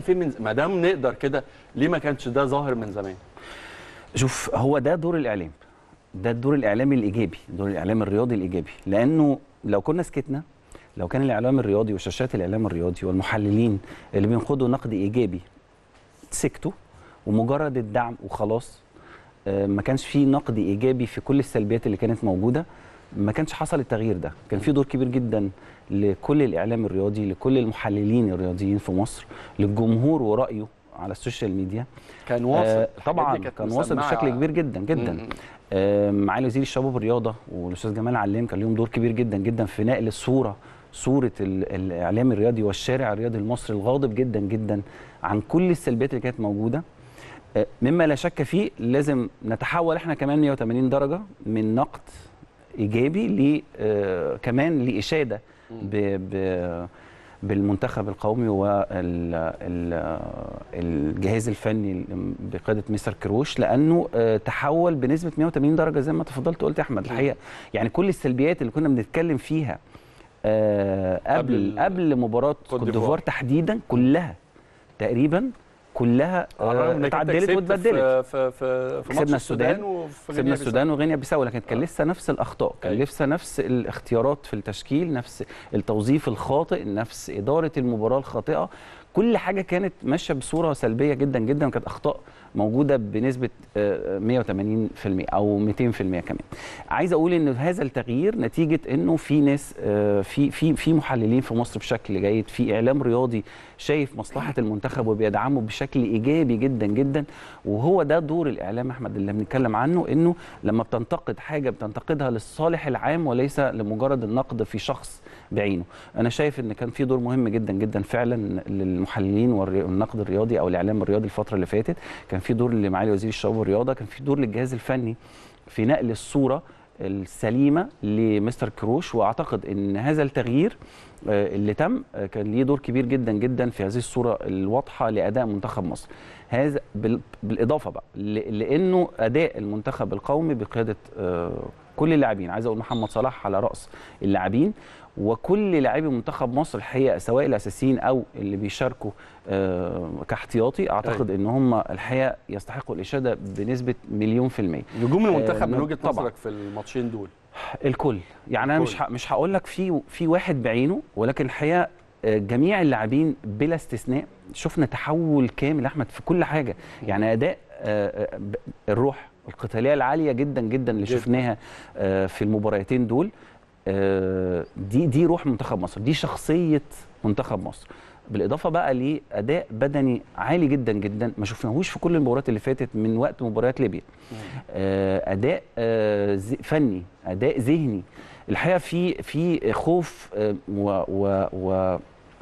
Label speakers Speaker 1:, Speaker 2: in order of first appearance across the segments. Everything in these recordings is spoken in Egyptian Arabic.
Speaker 1: فين من ما دام نقدر كده ليه ما كانش ده ظاهر من زمان
Speaker 2: شوف هو ده دور الاعلام ده الدور الاعلامي الايجابي دور الاعلام الرياضي الايجابي لانه لو كنا سكتنا لو كان الاعلام الرياضي وشاشات الاعلام الرياضي والمحللين اللي بينقدوا نقد ايجابي سكتوا ومجرد الدعم وخلاص آه، ما كانش في نقد ايجابي في كل السلبيات اللي كانت موجوده ما كانش حصل التغيير ده كان في دور كبير جدا لكل الاعلام الرياضي لكل المحللين الرياضيين في مصر للجمهور ورايه على السوشيال ميديا
Speaker 1: كان واصل
Speaker 2: آه
Speaker 1: الحاجات
Speaker 2: طبعا
Speaker 1: دي كانت
Speaker 2: كان واصل
Speaker 1: مسمعة.
Speaker 2: بشكل كبير جدا جدا
Speaker 1: م- م.
Speaker 2: آه معالي وزير الشباب والرياضه والاستاذ جمال علام كان لهم دور كبير جدا جدا في نقل الصوره صوره ال- الاعلام الرياضي والشارع الرياضي المصري الغاضب جدا جدا عن كل السلبيات اللي كانت موجوده آه، مما لا شك فيه لازم نتحول احنا كمان 180 درجه من نقد ايجابي ل آه، كمان لاشاده ب ب بالمنتخب القومي والجهاز الفني بقياده مستر كروش لانه آه، تحول بنسبه 180 درجه زي ما تفضلت قلت يا احمد الحقيقه يعني كل السلبيات اللي كنا بنتكلم فيها آه،
Speaker 1: قبل
Speaker 2: قبل
Speaker 1: ال-
Speaker 2: قبل مباراه
Speaker 1: كوت
Speaker 2: كوت
Speaker 1: ديفوار.
Speaker 2: ديفوار تحديدا كلها تقريبا كلها
Speaker 1: على الرغم
Speaker 2: آه،
Speaker 1: انك انت
Speaker 2: اتعدلت
Speaker 1: كسبت
Speaker 2: واتبدلت
Speaker 1: في في في, في ماتش
Speaker 2: كسبنا
Speaker 1: السودان
Speaker 2: السودان،
Speaker 1: وفي
Speaker 2: كسبنا
Speaker 1: غينيا
Speaker 2: السودان وغينيا بيساو لكن كان
Speaker 1: آه.
Speaker 2: لسه نفس الاخطاء كان
Speaker 1: أيوة.
Speaker 2: لسه نفس الاختيارات في التشكيل نفس التوظيف الخاطئ نفس اداره المباراه الخاطئه كل حاجه كانت ماشيه بصوره سلبيه جدا جدا وكانت اخطاء موجوده بنسبه آه، 180% او 200% كمان عايز اقول ان هذا التغيير نتيجه انه في ناس آه، في في في محللين في مصر بشكل جيد في اعلام رياضي شايف مصلحه المنتخب وبيدعمه بشكل ايجابي جدا جدا وهو ده دور الاعلام احمد اللي بنتكلم عنه انه لما بتنتقد حاجه بتنتقدها للصالح العام وليس لمجرد النقد في شخص بعينه انا شايف ان كان في دور مهم جدا جدا فعلا للمحللين والري- والنقد الرياضي او الاعلام الرياضي الفتره اللي فاتت كان في دور لمعالي وزير الشباب والرياضه كان في دور للجهاز الفني في نقل الصوره السليمه لمستر كروش واعتقد ان هذا التغيير آه، اللي تم آه، كان ليه دور كبير جدا جدا في هذه الصوره الواضحه لاداء منتخب مصر هذا بال- بالاضافه بقى ل- لانه اداء المنتخب القومي بقياده آه، كل اللاعبين عايز اقول محمد صلاح على راس اللاعبين وكل لاعبي منتخب مصر الحقيقه سواء الاساسيين او اللي بيشاركوا آه، كاحتياطي اعتقد ان هم الحقيقه يستحقوا الاشاده بنسبه مليون في الميه
Speaker 1: نجوم المنتخب من
Speaker 2: آه،
Speaker 1: وجهه
Speaker 2: طبعاً.
Speaker 1: نظرك في الماتشين دول
Speaker 2: الكل يعني انا
Speaker 1: الكل.
Speaker 2: مش ه- مش هقول لك في في واحد بعينه ولكن الحقيقه آه، جميع اللاعبين بلا استثناء شفنا تحول كامل يا احمد في كل حاجه يعني اداء آه، آه، ب- الروح القتاليه العاليه جدا جدا اللي
Speaker 1: جداً.
Speaker 2: شفناها آه، في المباراتين دول آه، دي دي روح منتخب مصر دي شخصيه منتخب مصر بالاضافه بقى لاداء بدني عالي جدا جدا ما شفناهوش في كل المباريات اللي فاتت من وقت مباريات ليبيا آه، اداء آه، ز- فني اداء ذهني الحقيقه في في خوف آه، و و و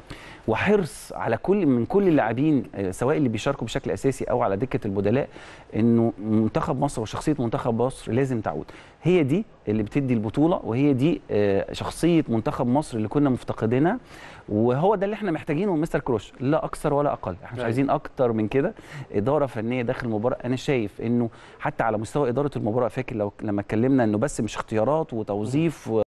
Speaker 2: وحرص على كل من كل اللاعبين آه، سواء اللي بيشاركوا بشكل اساسي او على دكه البدلاء انه منتخب مصر وشخصيه منتخب مصر لازم تعود هي دي اللي بتدي البطوله وهي دي آه، شخصيه منتخب مصر اللي كنا مفتقدينها وهو ده اللي احنا محتاجينه من مستر كروش لا اكثر ولا اقل احنا مش
Speaker 1: أيوة.
Speaker 2: عايزين اكتر من كده اداره فنيه داخل المباراه انا شايف انه حتى على مستوى اداره المباراه فاكر لو لما اتكلمنا انه بس مش اختيارات وتوظيف و